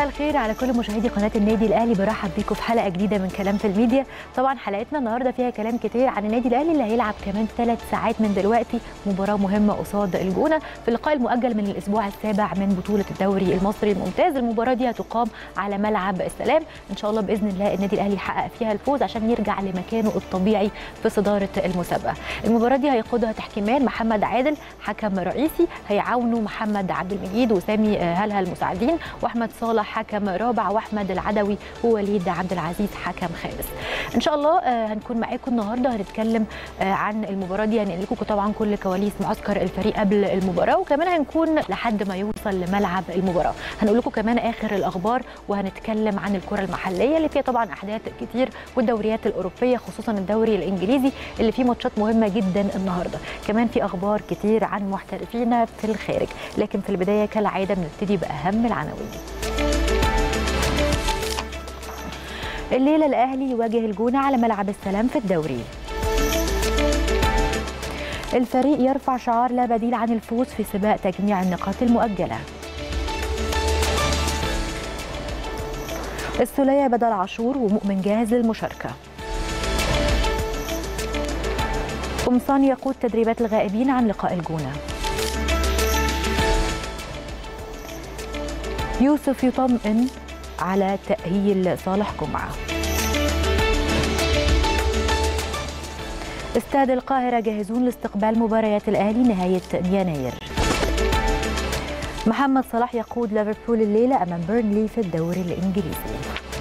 مساء الخير على كل مشاهدي قناه النادي الاهلي برحب بيكم في حلقه جديده من كلام في الميديا طبعا حلقتنا النهارده فيها كلام كتير عن النادي الاهلي اللي هيلعب كمان ثلاث ساعات من دلوقتي مباراه مهمه قصاد الجونه في اللقاء المؤجل من الاسبوع السابع من بطوله الدوري المصري الممتاز المباراه دي هتقام على ملعب السلام ان شاء الله باذن الله النادي الاهلي يحقق فيها الفوز عشان يرجع لمكانه الطبيعي في صداره المسابقه المباراه دي هيقودها تحكيمان محمد عادل حكم رئيسي هيعاونوا محمد عبد المجيد وسامي هلهل مساعدين واحمد صالح حكم رابع واحمد العدوي ووليد عبد العزيز حكم خامس ان شاء الله هنكون معاكم النهارده هنتكلم عن المباراه دي هنقل لكم طبعا كل كواليس معسكر الفريق قبل المباراه وكمان هنكون لحد ما يوصل لملعب المباراه هنقول لكم كمان اخر الاخبار وهنتكلم عن الكره المحليه اللي فيها طبعا احداث كتير والدوريات الاوروبيه خصوصا الدوري الانجليزي اللي فيه ماتشات مهمه جدا النهارده كمان في اخبار كتير عن محترفين في الخارج لكن في البدايه كالعاده بنبتدي باهم العناوين الليله الاهلي يواجه الجونه على ملعب السلام في الدوري الفريق يرفع شعار لا بديل عن الفوز في سباق تجميع النقاط المؤجله السولية بدل عاشور ومؤمن جاهز للمشاركة قمصان يقود تدريبات الغائبين عن لقاء الجونة يوسف يطمئن على تأهيل صالح جمعة استاد القاهرة جاهزون لاستقبال مباريات الأهلي نهاية يناير محمد صلاح يقود ليفربول الليلة أمام بيرنلي في الدوري الإنجليزي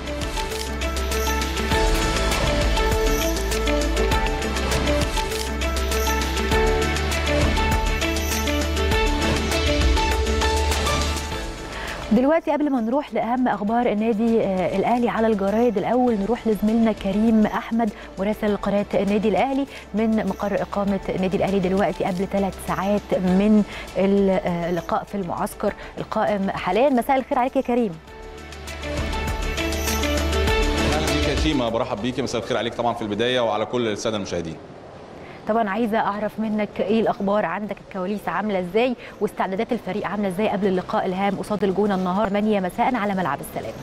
دلوقتي قبل ما نروح لاهم اخبار النادي الاهلي على الجرايد الاول نروح لزميلنا كريم احمد مراسل قناه النادي الاهلي من مقر اقامه النادي الاهلي دلوقتي قبل ثلاث ساعات من اللقاء في المعسكر القائم حاليا مساء الخير عليك يا كريم اهلا بيك يا شيماء برحب بيك مساء الخير عليك طبعا في البدايه وعلى كل الساده المشاهدين طبعا عايزه اعرف منك ايه الاخبار عندك الكواليس عامله ازاي واستعدادات الفريق عامله ازاي قبل اللقاء الهام قصاد الجونه النهار 8 مساء على ملعب السلام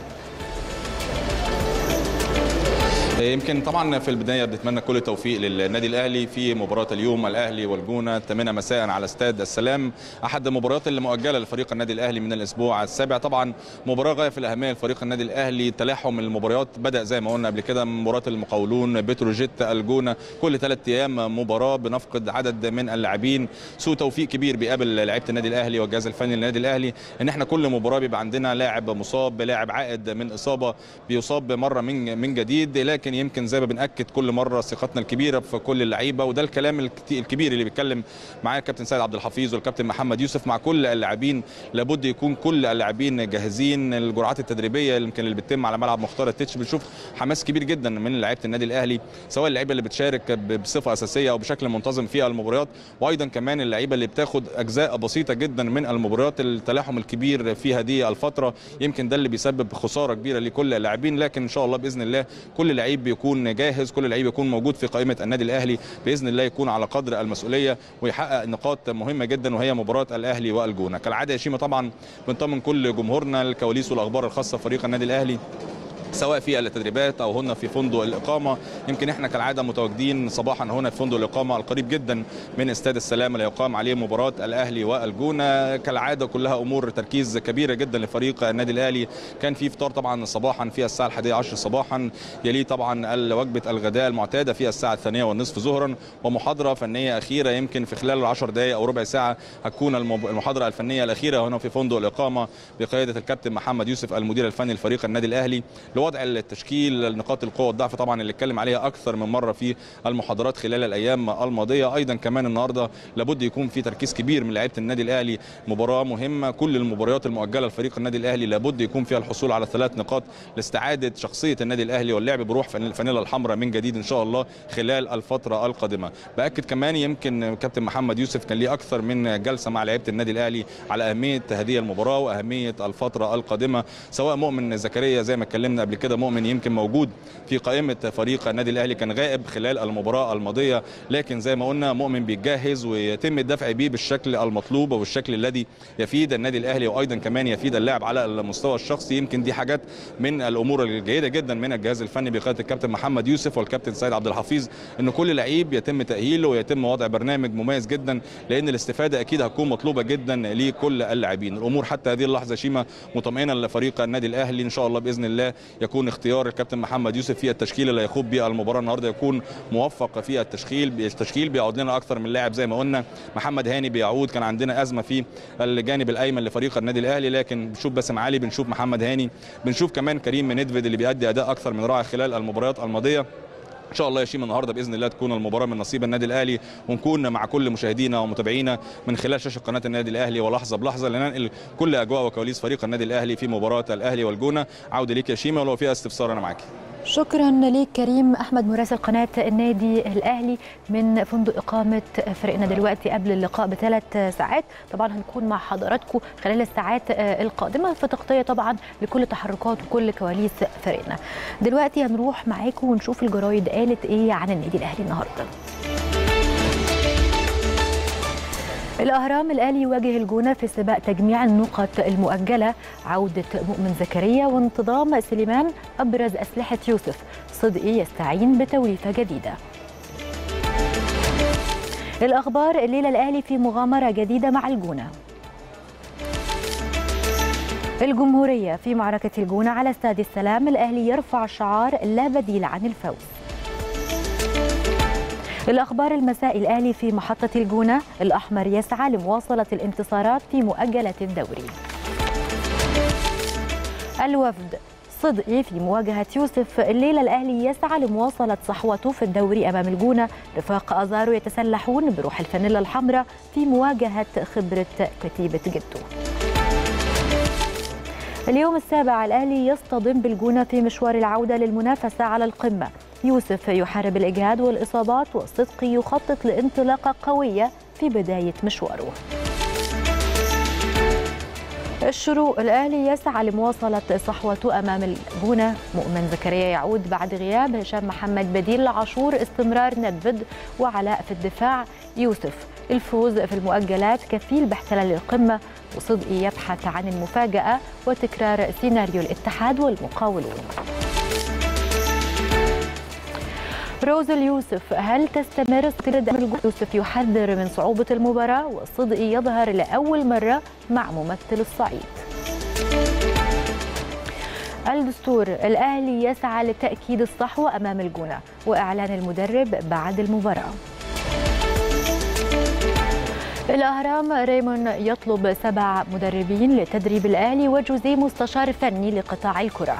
يمكن طبعا في البدايه بنتمنى كل التوفيق للنادي الاهلي في مباراه اليوم الاهلي والجونه 8 مساء على استاد السلام احد المباريات المؤجله لفريق النادي الاهلي من الاسبوع السابع طبعا مباراه غايه في الاهميه لفريق النادي الاهلي تلاحم المباريات بدا زي ما قلنا قبل كده مباراه المقاولون بتروجيت الجونه كل ثلاث ايام مباراه بنفقد عدد من اللاعبين سوء توفيق كبير بيقابل لعيبه النادي الاهلي والجهاز الفني للنادي الاهلي ان احنا كل مباراه بيبقى عندنا لاعب مصاب لاعب عائد من اصابه بيصاب مره من من جديد لكن لكن يمكن زي ما بناكد كل مره ثقتنا الكبيره في كل اللعيبه وده الكلام الكبير اللي بيتكلم معايا الكابتن سيد عبد الحفيظ والكابتن محمد يوسف مع كل اللاعبين لابد يكون كل اللاعبين جاهزين الجرعات التدريبيه اللي يمكن اللي بتتم على ملعب مختار التتش بنشوف حماس كبير جدا من لعيبه النادي الاهلي سواء اللعيبه اللي بتشارك بصفه اساسيه او بشكل منتظم في المباريات وايضا كمان اللعيبه اللي بتاخد اجزاء بسيطه جدا من المباريات التلاحم الكبير في هذه الفتره يمكن ده اللي بيسبب خساره كبيره لكل اللاعبين لكن ان شاء الله باذن الله كل لعيب بيكون جاهز كل لعيب يكون موجود في قائمه النادي الاهلي باذن الله يكون على قدر المسؤوليه ويحقق نقاط مهمه جدا وهي مباراه الاهلي والجونه كالعاده يا شيما طبعا بنطمن كل جمهورنا الكواليس والاخبار الخاصه بفريق النادي الاهلي سواء في التدريبات او هنا في فندق الاقامه يمكن احنا كالعاده متواجدين صباحا هنا في فندق الاقامه القريب جدا من استاد السلام اللي يقام عليه مباراه الاهلي والجونه كالعاده كلها امور تركيز كبيره جدا لفريق النادي الاهلي كان في فطار طبعا صباحا في الساعه 11 صباحا يليه طبعا وجبه الغداء المعتاده في الساعه الثانيه والنصف ظهرا ومحاضره فنيه اخيره يمكن في خلال 10 دقائق او ربع ساعه هتكون المحاضره الفنيه الاخيره هنا في فندق الاقامه بقياده الكابتن محمد يوسف المدير الفني لفريق النادي الاهلي لوضع التشكيل نقاط القوه والضعف طبعا اللي اتكلم عليها اكثر من مره في المحاضرات خلال الايام الماضيه ايضا كمان النهارده لابد يكون في تركيز كبير من لعيبه النادي الاهلي مباراه مهمه كل المباريات المؤجله لفريق النادي الاهلي لابد يكون فيها الحصول على ثلاث نقاط لاستعاده شخصيه النادي الاهلي واللعب بروح الفانيلا الحمراء من جديد ان شاء الله خلال الفتره القادمه باكد كمان يمكن كابتن محمد يوسف كان ليه اكثر من جلسه مع لعيبه النادي الاهلي على اهميه هذه المباراه واهميه الفتره القادمه سواء مؤمن زكريا زي ما اتكلمنا قبل كده مؤمن يمكن موجود في قائمه فريق النادي الاهلي كان غائب خلال المباراه الماضيه لكن زي ما قلنا مؤمن بيتجهز ويتم الدفع بيه بالشكل المطلوب وبالشكل الذي يفيد النادي الاهلي وايضا كمان يفيد اللاعب على المستوى الشخصي يمكن دي حاجات من الامور الجيده جدا من الجهاز الفني بقياده الكابتن محمد يوسف والكابتن سيد عبد الحفيظ ان كل لعيب يتم تاهيله ويتم وضع برنامج مميز جدا لان الاستفاده اكيد هتكون مطلوبه جدا لكل اللاعبين الامور حتى هذه اللحظه شيما مطمئنه لفريق النادي الاهلي ان شاء الله باذن الله يكون اختيار الكابتن محمد يوسف في التشكيل اللي هيخوض بيه المباراه النهارده يكون موفق في التشكيل التشكيل بيعود لنا اكثر من لاعب زي ما قلنا محمد هاني بيعود كان عندنا ازمه في الجانب الايمن لفريق النادي الاهلي لكن بنشوف باسم علي بنشوف محمد هاني بنشوف كمان كريم ندفد اللي بيأدي اداء اكثر من رائع خلال المباريات الماضيه ان شاء الله يا شيما النهارده باذن الله تكون المباراه من نصيب النادي الاهلي ونكون مع كل مشاهدينا ومتابعينا من خلال شاشه قناه النادي الاهلي ولحظه بلحظه لننقل كل اجواء وكواليس فريق النادي الاهلي في مباراه الاهلي والجونه عوده ليك يا شيما ولو فيها استفسار انا معاكي شكرا ليك كريم احمد مراسل قناه النادي الاهلي من فندق اقامه فريقنا دلوقتي قبل اللقاء بثلاث ساعات طبعا هنكون مع حضراتكم خلال الساعات القادمه في تغطيه طبعا لكل تحركات وكل كواليس فريقنا دلوقتي هنروح معاكم ونشوف الجرايد قالت ايه عن النادي الاهلي النهارده الأهرام الأهلي يواجه الجونة في سباق تجميع النقط المؤجلة عودة مؤمن زكريا وانتظام سليمان أبرز أسلحة يوسف صدقي يستعين بتوليفة جديدة الأخبار الليلة الأهلي في مغامرة جديدة مع الجونة الجمهورية في معركة الجونة على استاد السلام الأهلي يرفع شعار لا بديل عن الفوز الأخبار المساء الأهلي في محطة الجونة الأحمر يسعى لمواصلة الانتصارات في مؤجلة الدوري الوفد صدقي في مواجهة يوسف الليلة الأهلي يسعى لمواصلة صحوته في الدوري أمام الجونة رفاق أزارو يتسلحون بروح الفانيلا الحمراء في مواجهة خبرة كتيبة جدو اليوم السابع الأهلي يصطدم بالجونة في مشوار العودة للمنافسة على القمة يوسف يحارب الإجهاد والإصابات والصدقي يخطط لانطلاقة قوية في بداية مشواره الشروق الأهلي يسعى لمواصلة صحوته أمام الجونة مؤمن زكريا يعود بعد غياب هشام محمد بديل لعاشور استمرار ندفد وعلاء في الدفاع يوسف الفوز في المؤجلات كفيل باحتلال القمة وصدقي يبحث عن المفاجأة وتكرار سيناريو الاتحاد والمقاولون روز اليوسف هل تستمر استرداد يوسف يحذر من صعوبة المباراة والصدقي يظهر لأول مرة مع ممثل الصعيد الدستور الأهلي يسعى لتأكيد الصحوة أمام الجونة وإعلان المدرب بعد المباراة الأهرام ريمون يطلب سبع مدربين لتدريب الأهلي وجوزيه مستشار فني لقطاع الكرة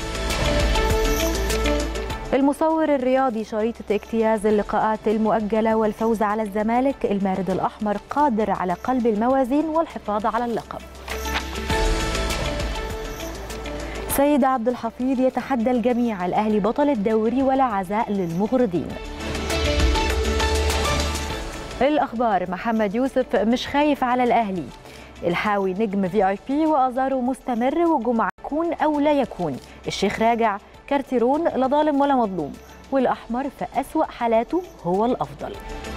المصور الرياضي شريطة اجتياز اللقاءات المؤجلة والفوز على الزمالك المارد الأحمر قادر على قلب الموازين والحفاظ على اللقب سيد عبد الحفيظ يتحدى الجميع الأهلي بطل الدوري ولا عزاء للمغرضين الأخبار محمد يوسف مش خايف على الأهلي الحاوي نجم في اي بي وازارو مستمر وجمعة يكون او لا يكون الشيخ راجع كارتيرون لا ظالم ولا مظلوم والاحمر في اسوا حالاته هو الافضل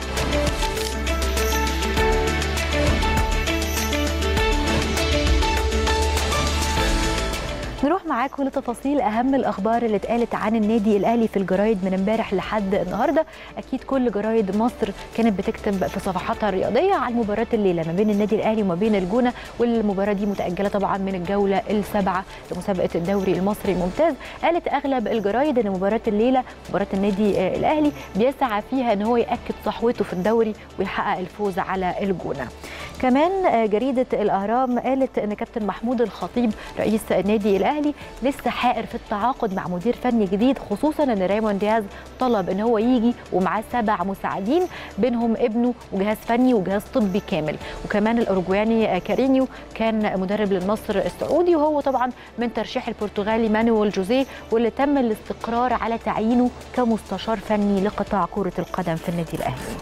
نروح معاكم لتفاصيل اهم الاخبار اللي اتقالت عن النادي الاهلي في الجرايد من امبارح لحد النهارده اكيد كل جرايد مصر كانت بتكتب في صفحاتها الرياضيه عن مباراه الليله ما بين النادي الاهلي وما بين الجونه والمباراه دي متاجله طبعا من الجوله السابعه لمسابقه الدوري المصري الممتاز قالت اغلب الجرايد ان مباراه الليله مباراه النادي الاهلي بيسعى فيها ان هو ياكد صحوته في الدوري ويحقق الفوز على الجونه كمان جريده الاهرام قالت ان كابتن محمود الخطيب رئيس النادي الاهلي لسه حائر في التعاقد مع مدير فني جديد خصوصا ان ريمون دياز طلب ان هو يجي ومعاه سبع مساعدين بينهم ابنه وجهاز فني وجهاز طبي كامل وكمان الاورجواني كارينيو كان مدرب للنصر السعودي وهو طبعا من ترشيح البرتغالي مانويل جوزيه واللي تم الاستقرار على تعيينه كمستشار فني لقطاع كره القدم في النادي الاهلي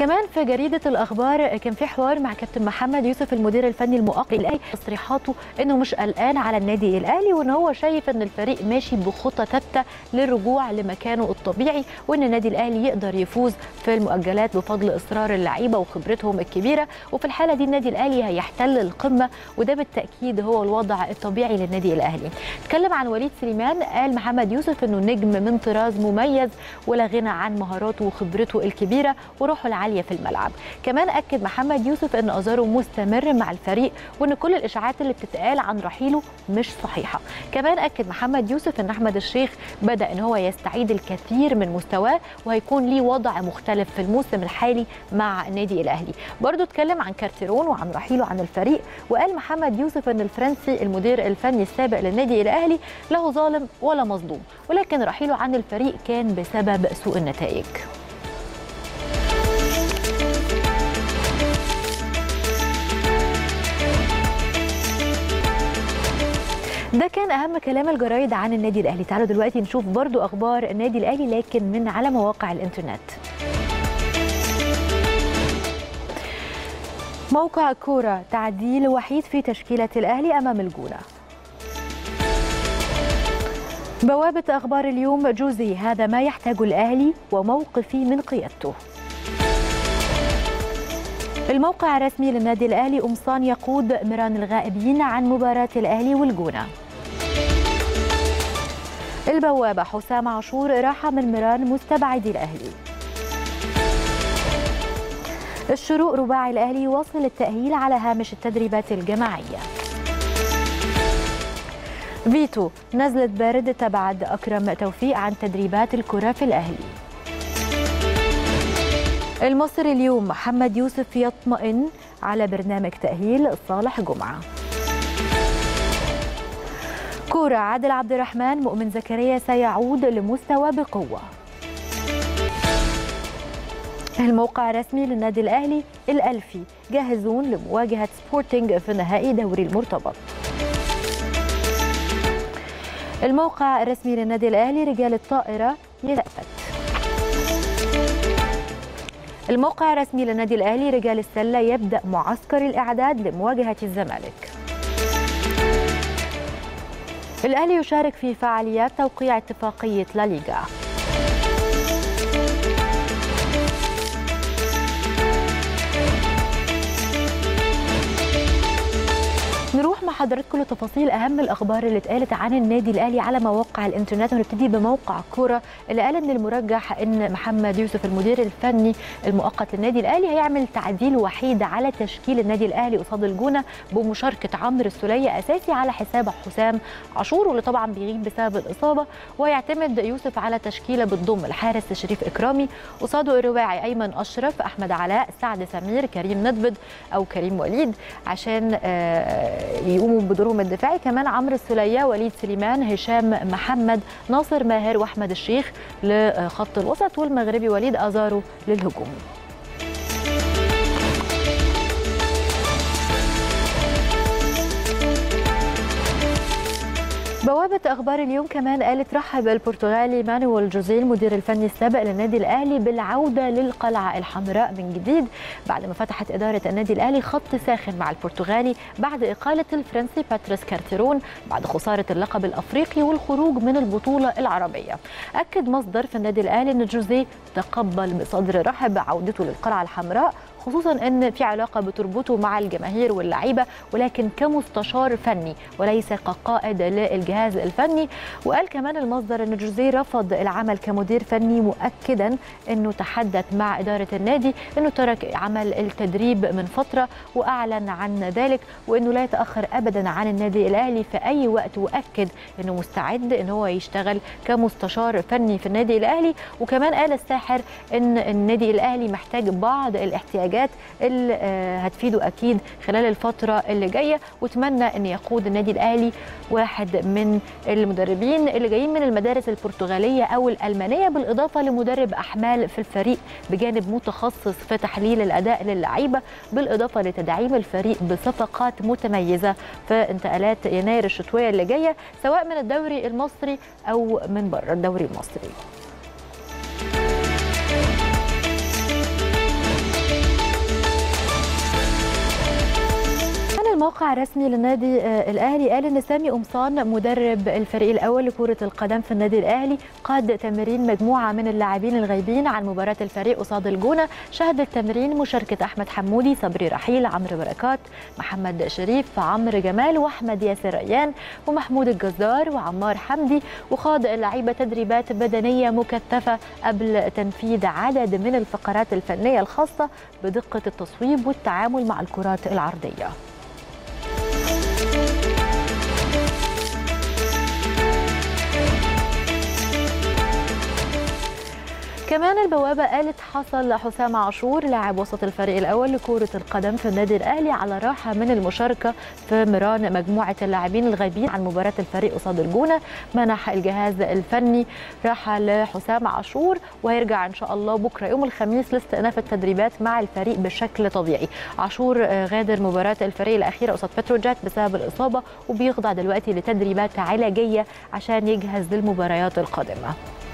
كمان في جريده الاخبار كان في حوار مع كابتن محمد يوسف المدير الفني المؤقت للاهلي تصريحاته انه مش قلقان على النادي الاهلي وان هو شايف ان الفريق ماشي بخطه ثابته للرجوع لمكانه الطبيعي وان النادي الاهلي يقدر يفوز في المؤجلات بفضل اصرار اللعيبه وخبرتهم الكبيره وفي الحاله دي النادي الاهلي هيحتل القمه وده بالتاكيد هو الوضع الطبيعي للنادي الاهلي اتكلم عن وليد سليمان قال محمد يوسف انه نجم من طراز مميز ولا غنى عن مهاراته وخبرته الكبيره وروحه العاليه في الملعب كمان اكد محمد يوسف ان ازارو مستمر مع الفريق وان كل الاشاعات اللي بتتقال عن رحيله مش صحيحه كمان اكد محمد يوسف ان احمد الشيخ بدا ان هو يستعيد الكثير من مستواه وهيكون ليه وضع مختلف في الموسم الحالي مع النادي الاهلي برضه اتكلم عن كارتيرون وعن رحيله عن الفريق وقال محمد يوسف ان الفرنسي المدير الفني السابق للنادي الاهلي له ظالم ولا مظلوم ولكن رحيله عن الفريق كان بسبب سوء النتائج ده كان اهم كلام الجرايد عن النادي الاهلي تعالوا دلوقتي نشوف برضو اخبار النادي الاهلي لكن من على مواقع الانترنت موقع كورة تعديل وحيد في تشكيلة الأهلي أمام الجونة بوابة أخبار اليوم جوزي هذا ما يحتاج الأهلي وموقفي من قيادته الموقع الرسمي للنادي الأهلي قمصان يقود ميران الغائبين عن مباراة الأهلي والجونة البوابة حسام عاشور راح من ميران مستبعدي الأهلي الشروق رباعي الأهلي يواصل التأهيل على هامش التدريبات الجماعية فيتو نزلت بارد تبعد أكرم توفيق عن تدريبات الكرة في الأهلي المصري اليوم محمد يوسف يطمئن على برنامج تأهيل صالح جمعة كورة عادل عبد الرحمن مؤمن زكريا سيعود لمستوى بقوة الموقع الرسمي للنادي الأهلي الألفي جاهزون لمواجهة سبورتينج في نهائي دوري المرتبط الموقع الرسمي للنادي الأهلي رجال الطائرة يتأكد الموقع الرسمي للنادي الأهلي رجال السلة يبدأ معسكر الإعداد لمواجهة الزمالك الأهلي يشارك في فعاليات توقيع اتفاقية لا ليغا نروح مع حضراتكم لتفاصيل اهم الاخبار اللي اتقالت عن النادي الاهلي على مواقع الانترنت ونبتدي بموقع كوره اللي قال ان المرجح ان محمد يوسف المدير الفني المؤقت للنادي الاهلي هيعمل تعديل وحيد على تشكيل النادي الاهلي قصاد الجونه بمشاركه عمرو السوليه اساسي على حساب حسام عاشور واللي طبعا بيغيب بسبب الاصابه ويعتمد يوسف على تشكيله بتضم الحارس شريف اكرامي قصاده الرباعي ايمن اشرف احمد علاء سعد سمير كريم ندبد او كريم وليد عشان آه يقوموا بدورهم الدفاعي كمان عمرو السليه وليد سليمان هشام محمد ناصر ماهر واحمد الشيخ لخط الوسط والمغربي وليد ازارو للهجوم بوابة أخبار اليوم كمان قالت رحب البرتغالي مانويل جوزيه المدير الفني السابق للنادي الأهلي بالعودة للقلعة الحمراء من جديد بعد ما فتحت إدارة النادي الأهلي خط ساخن مع البرتغالي بعد إقالة الفرنسي باتريس كارتيرون بعد خسارة اللقب الأفريقي والخروج من البطولة العربية أكد مصدر في النادي الأهلي أن جوزيه تقبل بصدر رحب عودته للقلعة الحمراء خصوصا ان في علاقه بتربطه مع الجماهير واللعيبه ولكن كمستشار فني وليس كقائد للجهاز الفني وقال كمان المصدر ان جوزيه رفض العمل كمدير فني مؤكدا انه تحدث مع اداره النادي انه ترك عمل التدريب من فتره واعلن عن ذلك وانه لا يتاخر ابدا عن النادي الاهلي في اي وقت واكد انه مستعد ان هو يشتغل كمستشار فني في النادي الاهلي وكمان قال الساحر ان النادي الاهلي محتاج بعض الاحتياجات الحاجات اللي هتفيده اكيد خلال الفتره اللي جايه واتمنى ان يقود النادي الاهلي واحد من المدربين اللي جايين من المدارس البرتغاليه او الالمانيه بالاضافه لمدرب احمال في الفريق بجانب متخصص في تحليل الاداء للعيبه بالاضافه لتدعيم الفريق بصفقات متميزه في انتقالات يناير الشتويه اللي جايه سواء من الدوري المصري او من بره الدوري المصري موقع رسمي للنادي الاهلي قال ان سامي قمصان مدرب الفريق الاول لكره القدم في النادي الاهلي قاد تمرين مجموعه من اللاعبين الغايبين عن مباراه الفريق قصاد الجونه شهد التمرين مشاركه احمد حمودي صبري رحيل عمرو بركات محمد شريف عمرو جمال واحمد ياسر ريان ومحمود الجزار وعمار حمدي وخاض اللعيبه تدريبات بدنيه مكثفه قبل تنفيذ عدد من الفقرات الفنيه الخاصه بدقه التصويب والتعامل مع الكرات العرضيه كمان البوابة قالت حصل حسام عاشور لاعب وسط الفريق الأول لكرة القدم في النادي الأهلي على راحة من المشاركة في مران مجموعة اللاعبين الغايبين عن مباراة الفريق قصاد الجونة منح الجهاز الفني راحة لحسام عاشور وهيرجع إن شاء الله بكرة يوم الخميس لاستئناف التدريبات مع الفريق بشكل طبيعي عاشور غادر مباراة الفريق الأخيرة قصاد بتروجيت بسبب الإصابة وبيخضع دلوقتي لتدريبات علاجية عشان يجهز للمباريات القادمة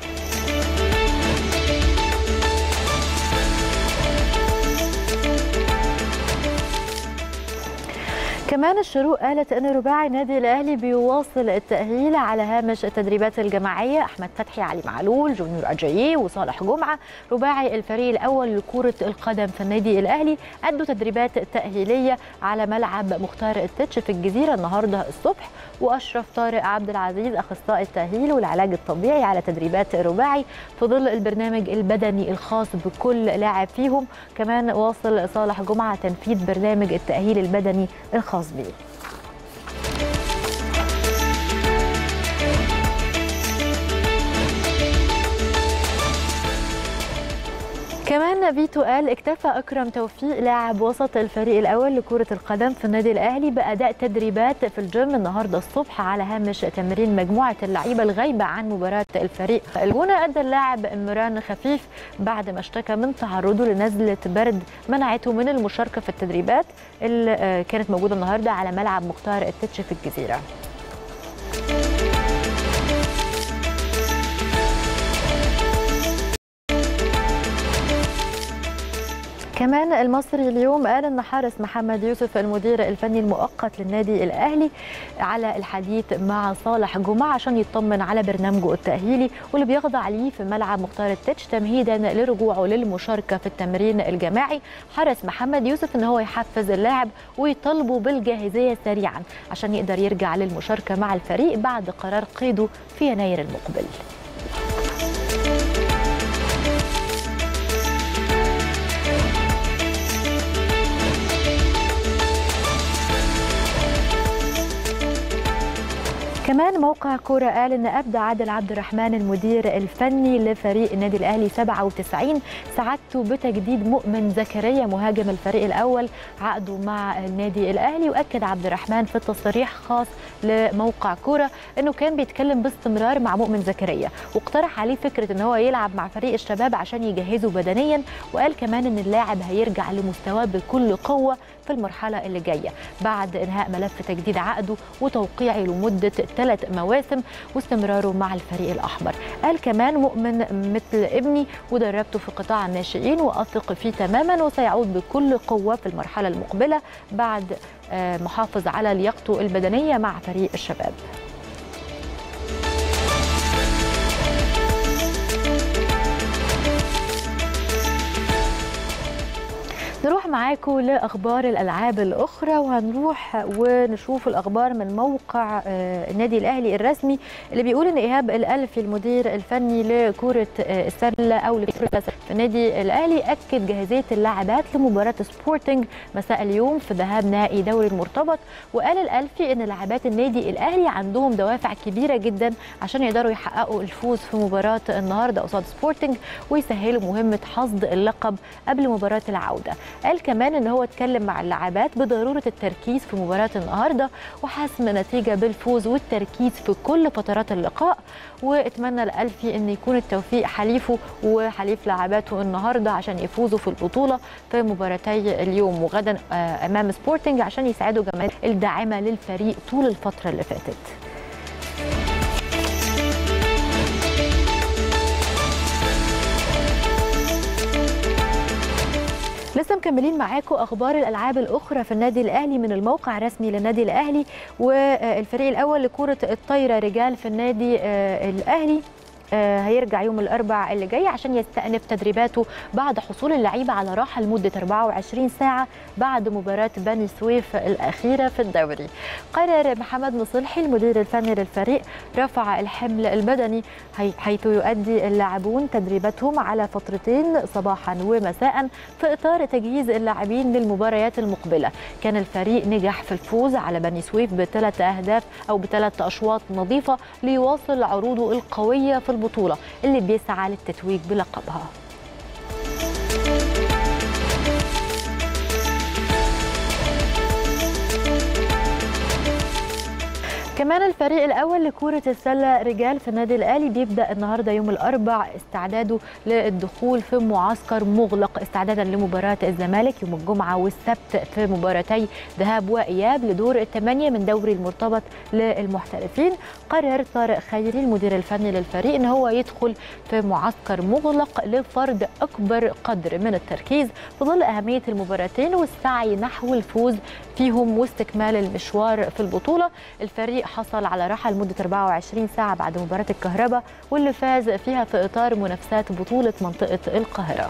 كمان الشروق قالت ان رباعي النادي الاهلي بيواصل التاهيل على هامش التدريبات الجماعيه احمد فتحي علي معلول جونيور اجاييه وصالح جمعه رباعي الفريق الاول لكره القدم في النادي الاهلي ادوا تدريبات تاهيليه على ملعب مختار التتش في الجزيره النهارده الصبح واشرف طارق عبد العزيز اخصائي التاهيل والعلاج الطبيعي على تدريبات رباعي في ظل البرنامج البدني الخاص بكل لاعب فيهم كمان واصل صالح جمعه تنفيذ برنامج التاهيل البدني الخاص به كمان فيتو قال اكتفى اكرم توفيق لاعب وسط الفريق الاول لكره القدم في النادي الاهلي باداء تدريبات في الجيم النهارده الصبح على هامش تمرين مجموعه اللعيبه الغايبه عن مباراه الفريق الجونه ادى اللاعب مران خفيف بعد ما اشتكى من تعرضه لنزله برد منعته من المشاركه في التدريبات اللي كانت موجوده النهارده على ملعب مختار التتش في الجزيره كمان المصري اليوم قال ان حارس محمد يوسف المدير الفني المؤقت للنادي الاهلي على الحديث مع صالح جمعه عشان يطمن على برنامجه التاهيلي واللي بيخضع ليه في ملعب مختار التتش تمهيدا لرجوعه للمشاركه في التمرين الجماعي حرص محمد يوسف ان هو يحفز اللاعب ويطالبه بالجاهزيه سريعا عشان يقدر يرجع للمشاركه مع الفريق بعد قرار قيده في يناير المقبل كمان موقع كوره قال ان ابدى عادل عبد الرحمن المدير الفني لفريق النادي الاهلي 97 سعادته بتجديد مؤمن زكريا مهاجم الفريق الاول عقده مع النادي الاهلي واكد عبد الرحمن في تصريح خاص لموقع كوره انه كان بيتكلم باستمرار مع مؤمن زكريا واقترح عليه فكره ان هو يلعب مع فريق الشباب عشان يجهزه بدنيا وقال كمان ان اللاعب هيرجع لمستواه بكل قوه في المرحله اللي جايه بعد انهاء ملف تجديد عقده وتوقيعه لمده ثلاث مواسم واستمراره مع الفريق الاحمر قال كمان مؤمن مثل ابني ودربته في قطاع الناشئين واثق فيه تماما وسيعود بكل قوه في المرحله المقبله بعد محافظ على لياقته البدنيه مع فريق الشباب نروح معاكم لاخبار الالعاب الاخرى وهنروح ونشوف الاخبار من موقع النادي الاهلي الرسمي اللي بيقول ان ايهاب الالفي المدير الفني لكره السله او لكره في النادي الاهلي اكد جاهزيه اللاعبات لمباراه سبورتنج مساء اليوم في ذهاب نهائي دوري المرتبط وقال الالفي ان لاعبات النادي الاهلي عندهم دوافع كبيره جدا عشان يقدروا يحققوا الفوز في مباراه النهارده قصاد سبورتنج ويسهلوا مهمه حصد اللقب قبل مباراه العوده قال كمان ان هو اتكلم مع اللاعبات بضروره التركيز في مباراه النهارده وحسم نتيجه بالفوز والتركيز في كل فترات اللقاء واتمنى الالفي ان يكون التوفيق حليفه وحليف لاعباته النهارده عشان يفوزوا في البطوله في مباراتي اليوم وغدا امام سبورتنج عشان يساعدوا جماهير الداعمه للفريق طول الفتره اللي فاتت لسه مكملين معاكم اخبار الالعاب الاخرى في النادي الاهلي من الموقع الرسمي للنادي الاهلي والفريق الاول لكره الطايره رجال في النادي الاهلي هيرجع يوم الاربع اللي جاي عشان يستأنف تدريباته بعد حصول اللعيبه على راحه لمده 24 ساعه بعد مباراه بني سويف الاخيره في الدوري. قرر محمد مصلحي المدير الفني للفريق رفع الحمل البدني حيث يؤدي اللاعبون تدريباتهم على فترتين صباحا ومساء في اطار تجهيز اللاعبين للمباريات المقبله. كان الفريق نجح في الفوز على بني سويف بثلاث اهداف او بثلاث اشواط نظيفه ليواصل عروضه القويه في البطولة اللي بيسعى للتتويج بلقبها كمان الفريق الاول لكره السله رجال في النادي الاهلي بيبدا النهارده يوم الاربع استعداده للدخول في معسكر مغلق استعدادا لمباراه الزمالك يوم الجمعه والسبت في مباراتي ذهاب واياب لدور الثمانيه من دوري المرتبط للمحترفين قرر طارق خيري المدير الفني للفريق ان هو يدخل في معسكر مغلق لفرض اكبر قدر من التركيز في ظل اهميه المباراتين والسعي نحو الفوز فيهم واستكمال المشوار في البطوله الفريق حصل على راحه لمده 24 ساعه بعد مباراه الكهرباء واللي فاز فيها في اطار منافسات بطوله منطقه القاهره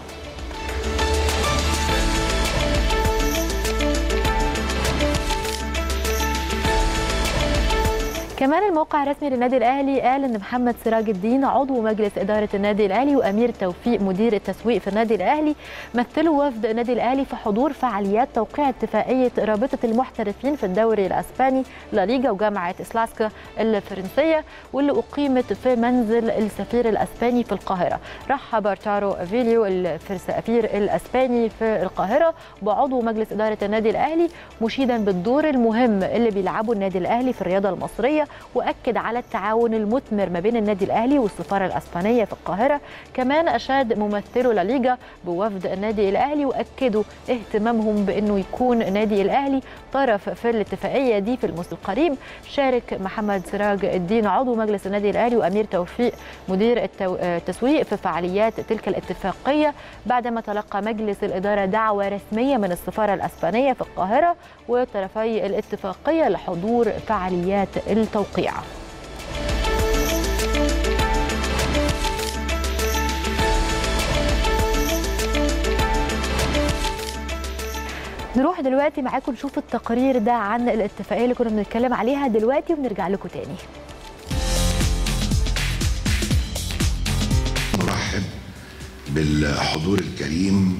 كمان الموقع الرسمي للنادي الاهلي قال ان محمد سراج الدين عضو مجلس اداره النادي الاهلي وامير توفيق مدير التسويق في النادي الاهلي مثلوا وفد النادي الاهلي في حضور فعاليات توقيع اتفاقيه رابطه المحترفين في الدوري الاسباني لا ليجا وجامعه اسلاسكا الفرنسيه واللي اقيمت في منزل السفير الاسباني في القاهره رحب ارتارو افيليو السفير الاسباني في القاهره بعضو مجلس اداره النادي الاهلي مشيدا بالدور المهم اللي بيلعبه النادي الاهلي في الرياضه المصريه واكد على التعاون المثمر ما بين النادي الاهلي والسفاره الاسبانيه في القاهره كمان اشاد ممثلو لا ليجا بوفد النادي الاهلي واكدوا اهتمامهم بانه يكون النادي الاهلي طرف في الاتفاقيه دي في المستقبل القريب شارك محمد سراج الدين عضو مجلس النادي الاهلي وامير توفيق مدير التسويق في فعاليات تلك الاتفاقيه بعدما تلقى مجلس الاداره دعوه رسميه من السفاره الاسبانيه في القاهره وطرفي الاتفاقيه لحضور فعاليات التوقيع نروح دلوقتي معاكم نشوف التقرير ده عن الاتفاقيه اللي كنا بنتكلم عليها دلوقتي ونرجع لكم تاني نرحب بالحضور الكريم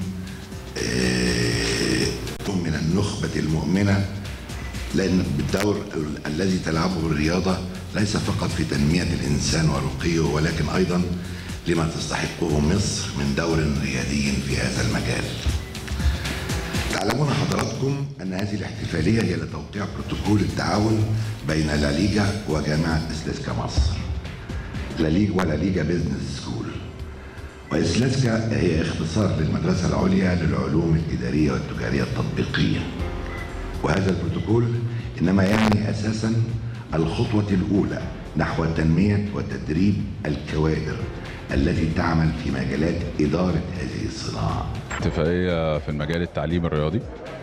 من النخبة المؤمنة لأن بالدور الذي تلعبه الرياضة ليس فقط في تنمية الإنسان ورقيه ولكن أيضا لما تستحقه مصر من دور ريادي في هذا المجال تعلمون حضراتكم أن هذه الاحتفالية هي لتوقيع بروتوكول التعاون بين لا ليجا وجامعة إسلاسكا مصر لا ليجا ولا ليجا بيزنس سكول وإسلاسكا هي اختصار للمدرسة العليا للعلوم الإدارية والتجارية التطبيقية وهذا البروتوكول إنما يعني أساسا الخطوة الأولى نحو تنمية وتدريب الكوادر التي تعمل في مجالات إدارة هذه الصناعة اتفاقية في المجال التعليم الرياضي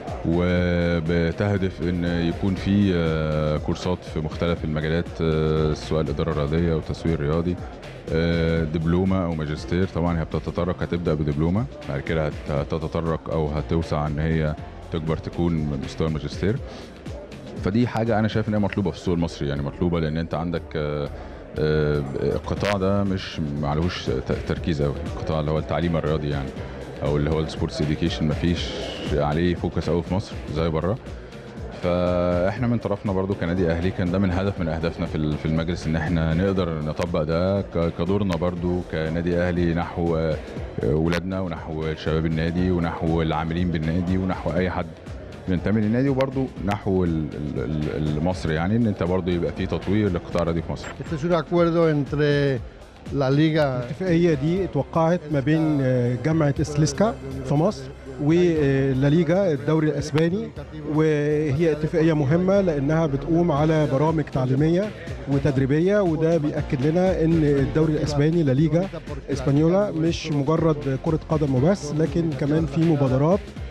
وبتهدف ان يكون في كورسات في مختلف المجالات سواء الاداره الرياضيه والتسويق الرياضي دبلومه او ماجستير طبعا هي بتتطرق هتبدا بدبلومه بعد كده هتتطرق او هتوسع ان هي تكبر تكون من مستوى الماجستير فدي حاجه انا شايف ان هي مطلوبه في السوق المصري يعني مطلوبه لان انت عندك القطاع ده مش معلهوش تركيز قوي القطاع اللي هو التعليم الرياضي يعني او اللي هو السبورتس اديوكيشن مفيش عليه فوكس قوي في مصر زي بره فاحنا من طرفنا برضو كنادي اهلي كان ده من هدف من اهدافنا في في المجلس ان احنا نقدر نطبق ده كدورنا برضو كنادي اهلي نحو ولادنا ونحو شباب النادي ونحو العاملين بالنادي ونحو اي حد بينتمي للنادي وبرضو نحو مصر يعني ان انت برضو يبقى في تطوير للقطاع الرياضي في مصر. الاتفاقيه دي اتوقعت ما بين جامعه اسليسكا في مصر ولاليجا الدوري الاسباني وهي اتفاقيه مهمه لانها بتقوم على برامج تعليميه وتدريبيه وده بياكد لنا ان الدوري الاسباني لاليجا اسبانيولا مش مجرد كره قدم وبس لكن كمان في مبادرات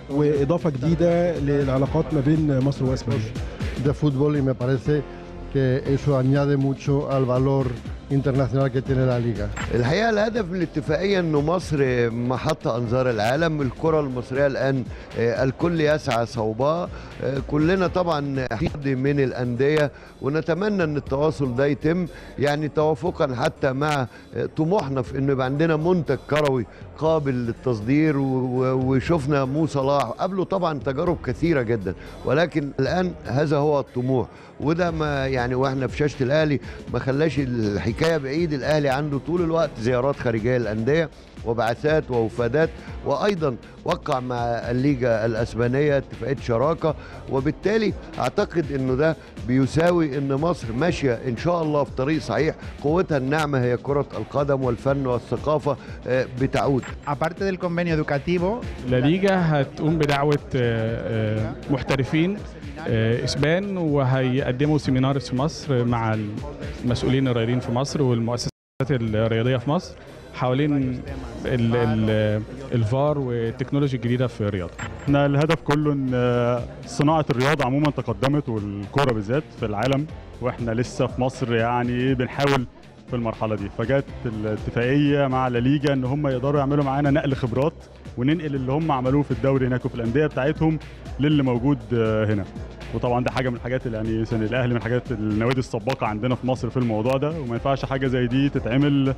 واضافه جديده للعلاقات ما بين مصر واسبانيا de fútbol y me parece que eso añade mucho al valor internacional que tiene la liga. الحقيقه الهدف من الاتفاقيه انه مصر محط انظار العالم الكره المصريه الان آه، الكل يسعى صوبها آه، كلنا طبعا حد من الانديه ونتمنى ان التواصل ده يتم يعني توافقا حتى مع آه، طموحنا في انه يبقى عندنا منتج كروي قابل للتصدير و- و- وشفنا مو صلاح قبله طبعا تجارب كثيره جدا ولكن الان هذا هو الطموح وده ما يعني واحنا في شاشه الاهلي ما خلاش الحكايه بعيد الاهلي عنده طول الوقت زيارات خارجيه للانديه وبعثات ووفادات وايضا وقع مع الليجا الاسبانيه اتفاقيه شراكه وبالتالي اعتقد انه ده بيساوي ان مصر ماشيه ان شاء الله في طريق صحيح قوتها الناعمه هي كره القدم والفن والثقافه آه، بتعود Aparte del convenio educativo, لا ليجا هتقوم بدعوة آه، آه، محترفين آه، اسبان وهيقدموا سيمينارز في مصر مع المسؤولين الرياضيين في مصر والمؤسسات الرياضية في مصر حوالين ال- ال- الفار والتكنولوجيا الجديدة في الرياضة احنا الهدف كله ان آه، صناعه الرياضه عموما تقدمت والكوره بالذات في العالم واحنا لسه في مصر يعني بنحاول في المرحله دي فجت الاتفاقيه مع لا ليجا ان هم يقدروا يعملوا معانا نقل خبرات وننقل اللي هم عملوه في الدوري هناك وفي الانديه بتاعتهم للي موجود آه، هنا وطبعا ده حاجه من الحاجات اللي يعني سن الاهلي من الحاجات النوادي السباقه عندنا في مصر في الموضوع ده وما ينفعش حاجه زي دي تتعمل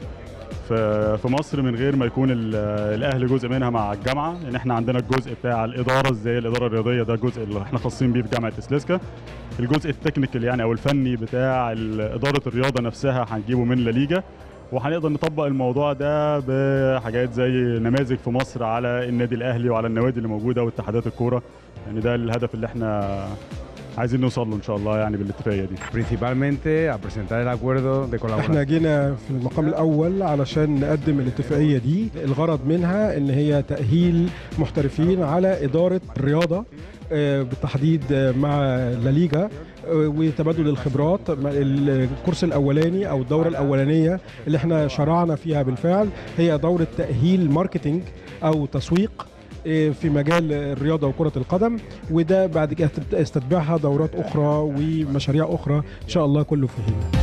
في في مصر من غير ما يكون ال- الاهلي جزء منها مع الجامعه يعني احنا عندنا الجزء بتاع الاداره ازاي الاداره الرياضيه ده الجزء اللي احنا خاصين بيه في جامعه اسلسكا الجزء التكنيكال يعني او الفني بتاع ال- اداره الرياضه نفسها هنجيبه من لا ليجا وهنقدر نطبق الموضوع ده بحاجات زي نماذج في مصر على النادي الاهلي وعلى النوادي اللي موجوده واتحادات الكوره يعني ده الهدف اللي احنا عايزين نوصل له ان شاء الله يعني بالاتفاقيه دي principalmente a presentar el acuerdo de colaboración. احنا جينا في المقام الاول علشان نقدم الاتفاقيه دي الغرض منها ان هي تاهيل محترفين على اداره الرياضه آه، بالتحديد آه، مع لا ليجا آه، وتبادل الخبرات مع الكورس الاولاني او الدوره الاولانيه اللي احنا شرعنا فيها بالفعل هي دوره تاهيل ماركتينج او تسويق آه، في مجال الرياضه وكره القدم وده بعد كده استتبعها دورات اخرى ومشاريع اخرى ان شاء الله كله في حين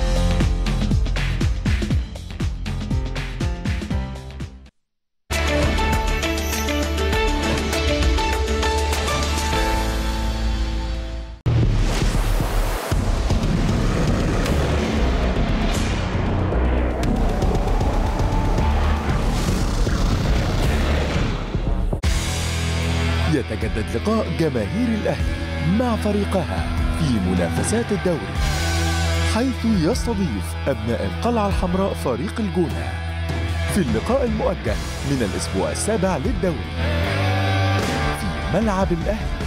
يتجدد لقاء جماهير الأهلي مع فريقها في منافسات الدوري حيث يستضيف أبناء القلعة الحمراء فريق الجونة في اللقاء المؤجل من الأسبوع السابع للدوري في ملعب الأهلي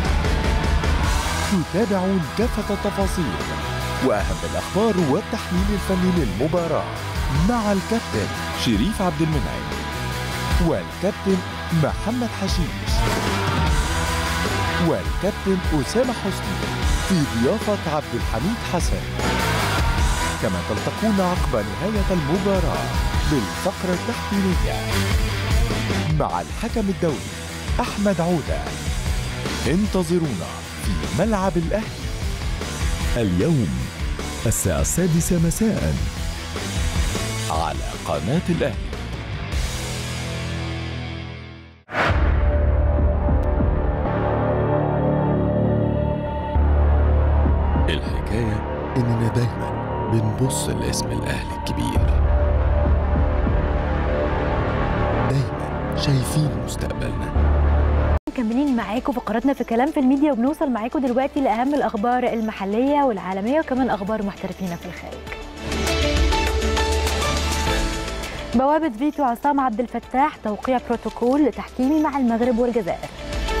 تتابعون كافة التفاصيل وأهم الأخبار والتحليل الفني للمباراة مع الكابتن شريف عبد المنعم والكابتن محمد حشيش والكابتن أسامة حسني في ضيافة عبد الحميد حسن كما تلتقون عقب نهاية المباراة بالفقرة التحكيمية مع الحكم الدولي أحمد عودة انتظرونا في ملعب الأهلي اليوم الساعة السادسة مساء على قناة الأهلي الحكاية إننا دايما بنبص لاسم الأهلي الكبير دايما شايفين مستقبلنا مكملين معاكم فقراتنا في كلام في الميديا وبنوصل معاكم دلوقتي لاهم الاخبار المحليه والعالميه وكمان اخبار محترفين في الخارج بوابة فيتو عصام عبد الفتاح توقيع بروتوكول تحكيمي مع المغرب والجزائر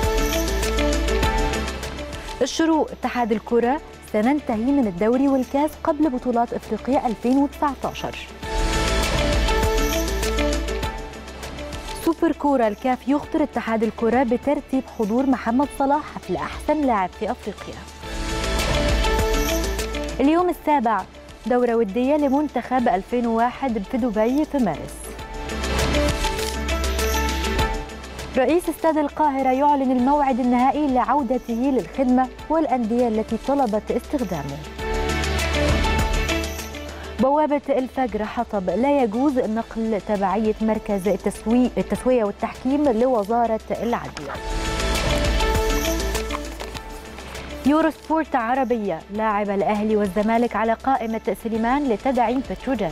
الشروق اتحاد الكرة سننتهي من الدوري والكاس قبل بطولات افريقيا 2019 سوبر كورة الكاف يخطر اتحاد الكرة بترتيب حضور محمد صلاح حفل أحسن لاعب في أفريقيا اليوم السابع دورة ودية لمنتخب 2001 في دبي في مارس رئيس استاد القاهرة يعلن الموعد النهائي لعودته للخدمة والأندية التي طلبت استخدامه بوابة الفجر حطب لا يجوز نقل تبعية مركز التسوي... التسوية والتحكيم لوزارة العدل يورو سبورت عربية لاعب الأهلي والزمالك على قائمة سليمان لتدعيم بتروجيت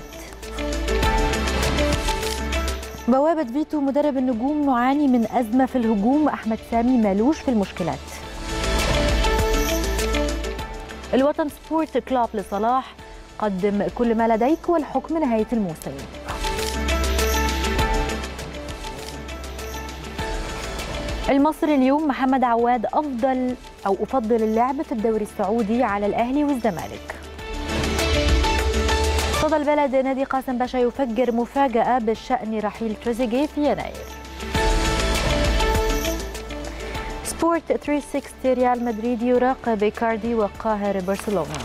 بوابة فيتو مدرب النجوم نعاني من أزمة في الهجوم أحمد سامي مالوش في المشكلات الوطن سبورت كلوب لصلاح قدم كل ما لديك والحكم نهاية الموسم المصري اليوم محمد عواد أفضل أو أفضل اللعب في الدوري السعودي على الأهلي والزمالك صدى البلد نادي قاسم باشا يفجر مفاجأة بالشأن رحيل تريزيجيه في يناير سبورت 360 ريال مدريد يراقب إيكاردي وقاهر برشلونة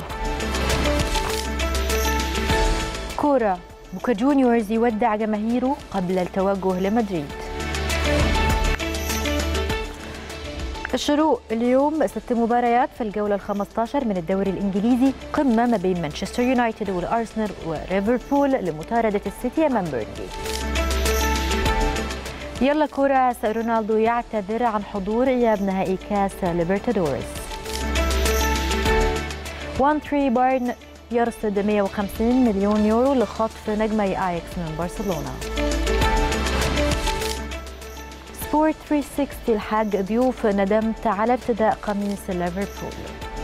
كورة بوكا جونيورز يودع جماهيره قبل التوجه لمدريد الشروق اليوم ست مباريات في الجولة ال 15 من الدوري الإنجليزي قمة ما بين مانشستر يونايتد والأرسنال وليفربول لمطاردة السيتي أمام بيرنلي يلا كورة رونالدو يعتذر عن حضور إياب نهائي كاس ليبرتادوريس 1 3 بارن يرصد 150 مليون يورو لخطف نجمي اياكس من برشلونه سبورت 360 الحاج ضيوف ندمت على ارتداء قميص ليفربول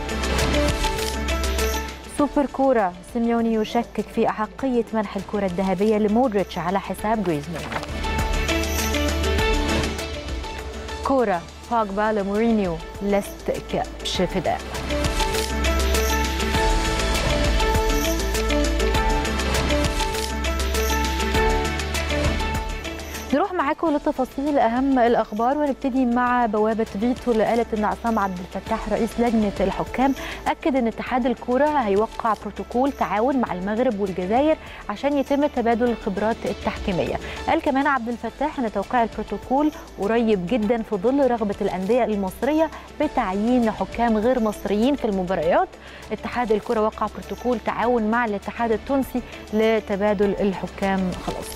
سوبر كورة سيميوني يشكك في أحقية منح الكرة الذهبية لمودريتش على حساب جريزمان كورة باجبا لمورينيو لست كبش فداء نروح معاكم لتفاصيل اهم الاخبار ونبتدي مع بوابه فيتو اللي قالت ان عصام عبد الفتاح رئيس لجنه الحكام اكد ان اتحاد الكوره هيوقع بروتوكول تعاون مع المغرب والجزائر عشان يتم تبادل الخبرات التحكيميه قال كمان عبد الفتاح ان توقيع البروتوكول قريب جدا في ظل رغبه الانديه المصريه بتعيين حكام غير مصريين في المباريات اتحاد الكوره وقع بروتوكول تعاون مع الاتحاد التونسي لتبادل الحكام خلاص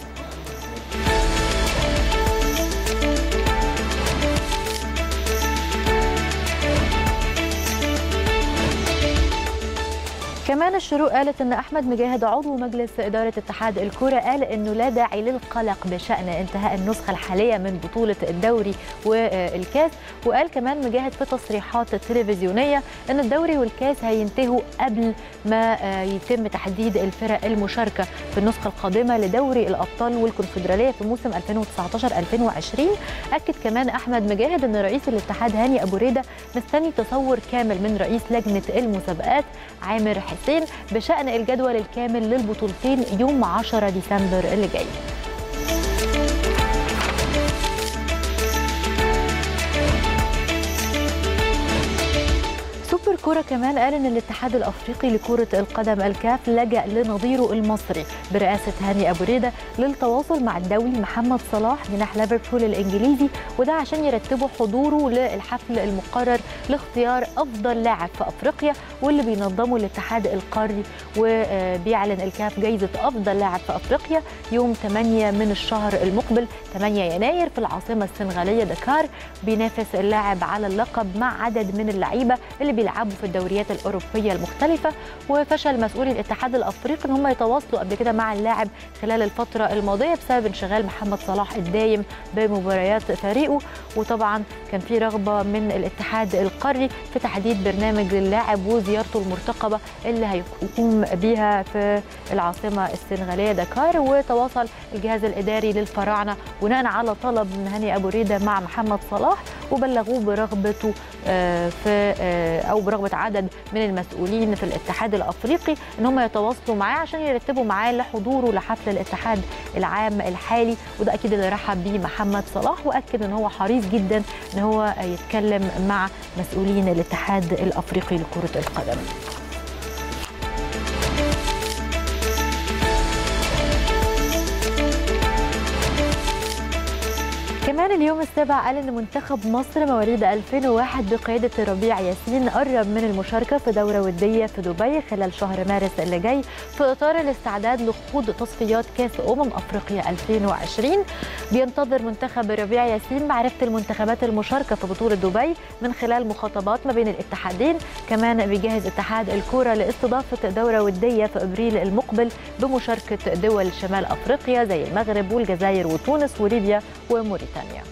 كمان الشروق قالت ان احمد مجاهد عضو مجلس اداره اتحاد الكره قال انه لا داعي للقلق بشان انتهاء النسخه الحاليه من بطوله الدوري والكاس وقال كمان مجاهد في تصريحات تلفزيونيه ان الدوري والكاس هينتهوا قبل ما يتم تحديد الفرق المشاركه في النسخه القادمه لدوري الابطال والكونفدراليه في موسم 2019 2020 اكد كمان احمد مجاهد ان رئيس الاتحاد هاني ابو ريده مستني تصور كامل من رئيس لجنه المسابقات عامر حسين بشأن الجدول الكامل للبطولتين يوم 10 ديسمبر اللي جاي سوبر كرة كمان قال ان الاتحاد الافريقي لكرة القدم الكاف لجأ لنظيره المصري برئاسة هاني ابو ريدة للتواصل مع الدولي محمد صلاح جناح ليفربول الانجليزي وده عشان يرتبوا حضوره للحفل المقرر لاختيار افضل لاعب في افريقيا واللي بينظمه الاتحاد القاري وبيعلن الكاف جايزة افضل لاعب في افريقيا يوم 8 من الشهر المقبل 8 يناير في العاصمة السنغالية دكار بينافس اللاعب على اللقب مع عدد من اللعيبة اللي بيلعبوا في الدوريات الاوروبيه المختلفه وفشل مسؤولي الاتحاد الافريقي ان هم يتواصلوا قبل كده مع اللاعب خلال الفتره الماضيه بسبب انشغال محمد صلاح الدايم بمباريات فريقه وطبعا كان في رغبه من الاتحاد القاري في تحديد برنامج للاعب وزيارته المرتقبه اللي هيقوم بيها في العاصمه السنغاليه دكار وتواصل الجهاز الاداري للفراعنه بناء على طلب من هاني ابو ريده مع محمد صلاح وبلغوه برغبته في او برغبه عدد من المسؤولين في الاتحاد الافريقي ان هم يتواصلوا معاه عشان يرتبوا معاه لحضوره لحفل الاتحاد العام الحالي وده اكيد اللي رحب بيه محمد صلاح واكد ان هو حريص جدا ان هو يتكلم مع مسؤولين الاتحاد الافريقي لكره القدم. كمان اليوم السابع قال ان منتخب مصر مواليد 2001 بقياده ربيع ياسين قرب من المشاركه في دوره وديه في دبي خلال شهر مارس اللي جاي في اطار الاستعداد لخوض تصفيات كاس امم افريقيا 2020 بينتظر منتخب ربيع ياسين معرفه المنتخبات المشاركه في بطوله دبي من خلال مخاطبات ما بين الاتحادين كمان بيجهز اتحاد الكوره لاستضافه دوره وديه في ابريل المقبل بمشاركه دول شمال افريقيا زي المغرب والجزائر وتونس وليبيا وموريتانيا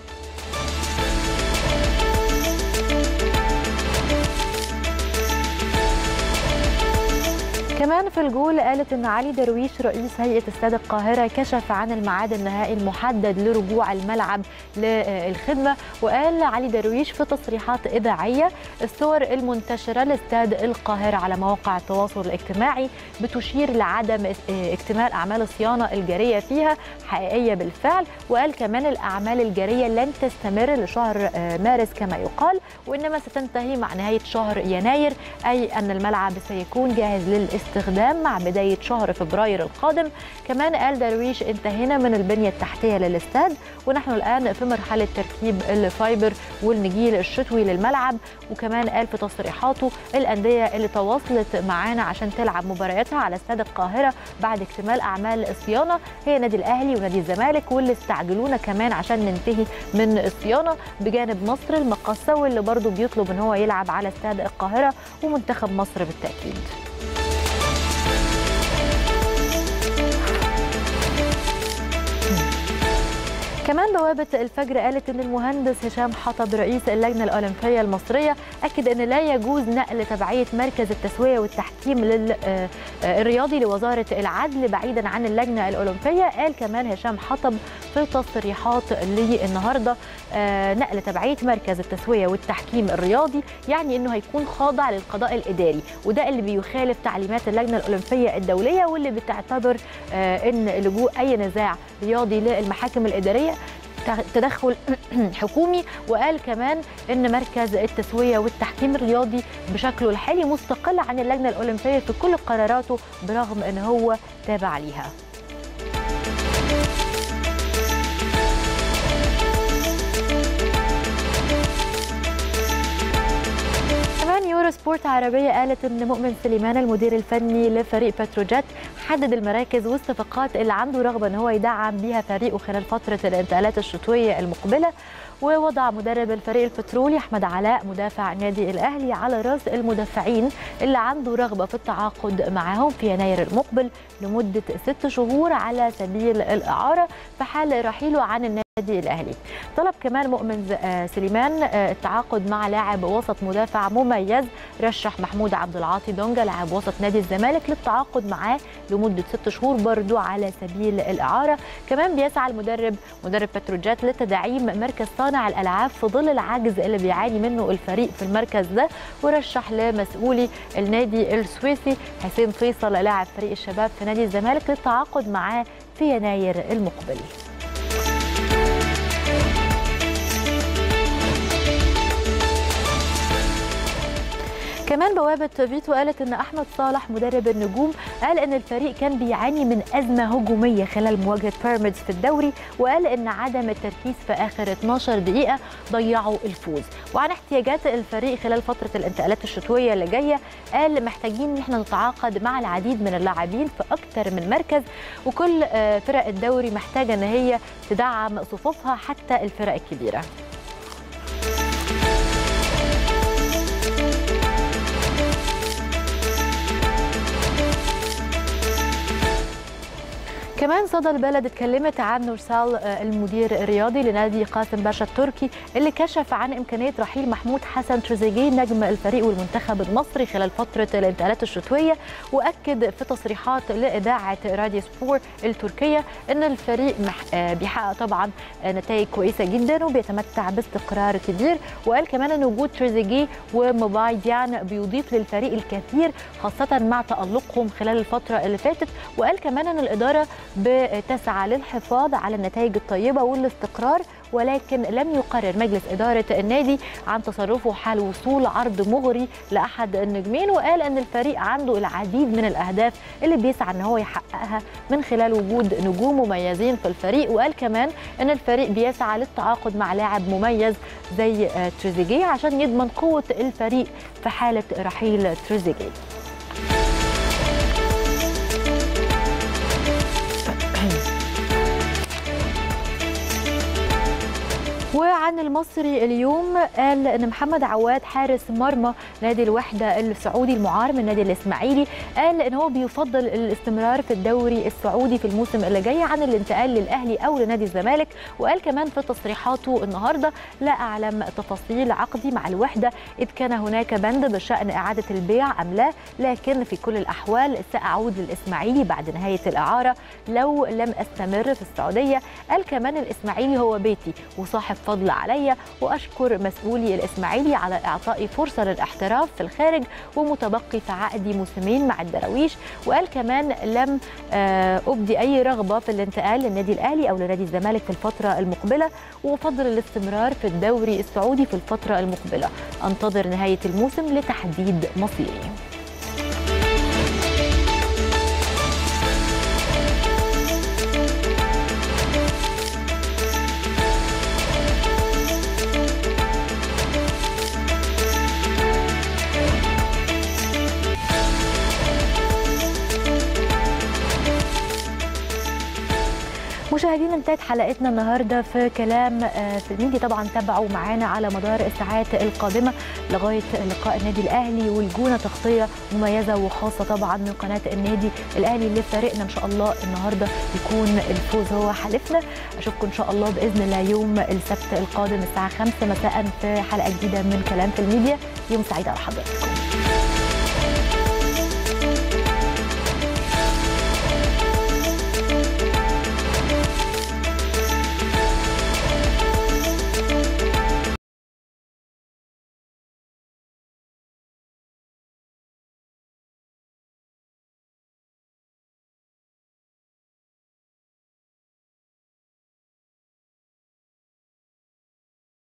كمان في الجول قالت ان علي درويش رئيس هيئه استاد القاهره كشف عن الميعاد النهائي المحدد لرجوع الملعب للخدمه وقال علي درويش في تصريحات اذاعيه الصور المنتشره لاستاد القاهره على مواقع التواصل الاجتماعي بتشير لعدم اكتمال اعمال الصيانه الجاريه فيها حقيقيه بالفعل وقال كمان الاعمال الجاريه لن تستمر لشهر مارس كما يقال وانما ستنتهي مع نهايه شهر يناير اي ان الملعب سيكون جاهز للاستخدام الاستخدام مع بداية شهر فبراير القادم كمان قال درويش انتهينا من البنية التحتية للاستاد ونحن الآن في مرحلة تركيب الفايبر والنجيل الشتوي للملعب وكمان قال في تصريحاته الأندية اللي تواصلت معانا عشان تلعب مبارياتها على استاد القاهرة بعد اكتمال أعمال الصيانة هي نادي الأهلي ونادي الزمالك واللي استعجلونا كمان عشان ننتهي من الصيانة بجانب مصر المقاصة واللي برضه بيطلب ان هو يلعب على استاد القاهرة ومنتخب مصر بالتأكيد كمان بوابة الفجر قالت أن المهندس هشام حطب رئيس اللجنة الأولمبية المصرية أكد أن لا يجوز نقل تبعية مركز التسوية والتحكيم الرياضي لوزارة العدل بعيدا عن اللجنة الأولمبية قال كمان هشام حطب في تصريحات لي النهاردة نقل تبعية مركز التسوية والتحكيم الرياضي يعني أنه هيكون خاضع للقضاء الإداري وده اللي بيخالف تعليمات اللجنة الأولمبية الدولية واللي بتعتبر أن لجوء أي نزاع رياضي للمحاكم الإدارية تدخل حكومي وقال كمان ان مركز التسويه والتحكيم الرياضي بشكله الحالي مستقل عن اللجنه الاولمبيه في كل قراراته برغم ان هو تابع ليها كمان يورو سبورت عربية قالت ان مؤمن سليمان المدير الفني لفريق بتروجيت حدد المراكز والصفقات اللي عنده رغبة ان هو يدعم بيها فريقه خلال فترة الانتقالات الشتوية المقبلة ووضع مدرب الفريق البترولي احمد علاء مدافع النادي الاهلي على راس المدافعين اللي عنده رغبه في التعاقد معاهم في يناير المقبل لمده ست شهور على سبيل الاعاره في حال رحيله عن النادي الاهلي. طلب كمان مؤمن سليمان التعاقد مع لاعب وسط مدافع مميز رشح محمود عبد العاطي دونجا لاعب وسط نادي الزمالك للتعاقد معاه لمده ست شهور برضه على سبيل الاعاره. كمان بيسعى المدرب مدرب بتروجيت لتدعيم مركز صانع الالعاب في ظل العجز اللي بيعاني منه الفريق في المركز ده ورشح لمسؤولي النادي السويسي حسين فيصل لاعب فريق الشباب في نادي الزمالك للتعاقد معاه في يناير المقبل. كمان بوابة فيتو قالت ان احمد صالح مدرب النجوم قال ان الفريق كان بيعاني من ازمه هجوميه خلال مواجهه بيراميدز في الدوري وقال ان عدم التركيز في اخر 12 دقيقه ضيعوا الفوز وعن احتياجات الفريق خلال فتره الانتقالات الشتويه اللي جايه قال محتاجين ان احنا نتعاقد مع العديد من اللاعبين في اكتر من مركز وكل فرق الدوري محتاجه ان هي تدعم صفوفها حتى الفرق الكبيره كمان صدى البلد اتكلمت عن نورسال المدير الرياضي لنادي قاسم باشا التركي اللي كشف عن امكانيه رحيل محمود حسن تريزيجيه نجم الفريق والمنتخب المصري خلال فتره الانتقالات الشتويه واكد في تصريحات لاذاعه راديو سبور التركيه ان الفريق بيحقق طبعا نتائج كويسه جدا وبيتمتع باستقرار كبير وقال كمان ان وجود تريزيجيه وموباي ديان بيضيف للفريق الكثير خاصه مع تالقهم خلال الفتره اللي فاتت وقال كمان ان الاداره بتسعى للحفاظ على النتائج الطيبه والاستقرار ولكن لم يقرر مجلس اداره النادي عن تصرفه حال وصول عرض مغري لاحد النجمين وقال ان الفريق عنده العديد من الاهداف اللي بيسعى ان هو يحققها من خلال وجود نجوم مميزين في الفريق وقال كمان ان الفريق بيسعى للتعاقد مع لاعب مميز زي آه، تريزيجيه عشان يضمن قوه الفريق في حاله رحيل تريزيجيه وعن المصري اليوم قال ان محمد عواد حارس مرمى نادي الوحده السعودي المعار من نادي الاسماعيلي قال ان هو بيفضل الاستمرار في الدوري السعودي في الموسم اللي جاي عن الانتقال للاهلي او لنادي الزمالك وقال كمان في تصريحاته النهارده لا اعلم تفاصيل عقدي مع الوحده اذ كان هناك بند بشان اعاده البيع ام لا لكن في كل الاحوال ساعود للاسماعيلي بعد نهايه الاعاره لو لم استمر في السعوديه قال كمان الاسماعيلي هو بيتي وصاحب فضل عليا واشكر مسؤولي الاسماعيلي على اعطائي فرصه للاحتراف في الخارج ومتبقي في عقدي موسمين مع الدراويش وقال كمان لم آه، ابدي اي رغبه في الانتقال للنادي الاهلي او لنادي الزمالك في الفتره المقبله وافضل الاستمرار في الدوري السعودي في الفتره المقبله انتظر نهايه الموسم لتحديد مصيري مشاهدينا انتهت حلقتنا النهارده في كلام آه، في الميديا طبعا تابعوا معانا على مدار الساعات القادمه لغايه لقاء النادي الاهلي والجونه تغطيه مميزه وخاصه طبعا من قناه النادي الاهلي اللي فارقنا ان شاء الله النهارده يكون الفوز هو حلفنا اشوفكم ان شاء الله باذن الله يوم السبت القادم الساعه 5 مساء في حلقه جديده من كلام في الميديا يوم سعيد على حضراتكم